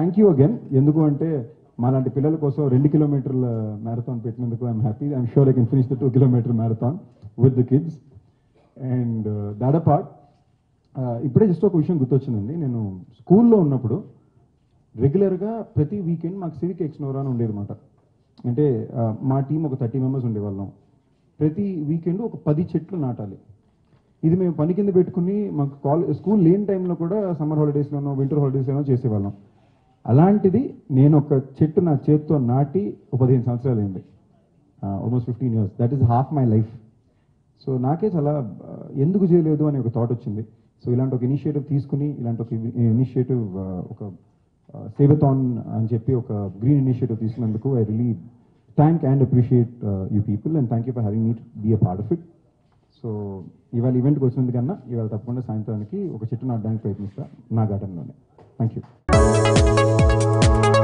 thank you again ఎందుకు అంటే మాలాంటి పిల్లల కోసం రెండు కిలోమీటర్ల మ్యారథాన్ పెట్టినందుకు I'm happy I'm sure I can finish the two kilometer marathon with the kids and that part ఇప్పుడే జస్ట్ ఒక విషయం గుర్తొచ్చిందండి నేను స్కూల్లో ఉన్నప్పుడు రెగ్యులర్గా ప్రతి వీకెండ్ మాకు సివిక్ ఎక్స్నోరా అని ఉండేది అనమాట అంటే ఆ, మా టీం ఒక థర్టీ మెంబర్స్ ఉండేవాళ్ళం ప్రతి వీకెండ్ ఒక పది చెట్లు నాటాలి ఇది మేము పని కింద పెట్టుకుని మాకు కాలేజ్ స్కూల్ లేని టైంలో కూడా సమ్మర్ హాలిడేస్లోనో వింటర్ హాలిడేస్లోనో చేసేవాళ్ళం అలాంటిది నేను ఒక చెట్టు నా చేత్తో నాటి ఒక పదిహేను సంవత్సరాలు అయింది almost fifteen years that is half my life so నాకే చాలా ఆ, ఎందుకు చేయలేదు అని ఒక థాట్ వచ్చింది సో ఇలాంటి ఒక ఇనిషియేటివ్ తీసుకుని ఇలాంటి ఒక ఇనిషియేటివ్ ఒక సేవథాన్ అని చెప్పి ఒక గ్రీన్ ఇనిషియేటివ్ తీసుకున్నందుకు I really thank and appreciate you people and thank you for having meet be a part of it so ఇవాళ ఈవెంట్కి వచ్చినందుకన్నా ఇవాళ తప్పకుండా సాయంత్రానికి ఒక చెట్టు నాటడానికి ప్రయత్నిస్తా నా గార్డెన్లోనే థ్యాంక్ యూ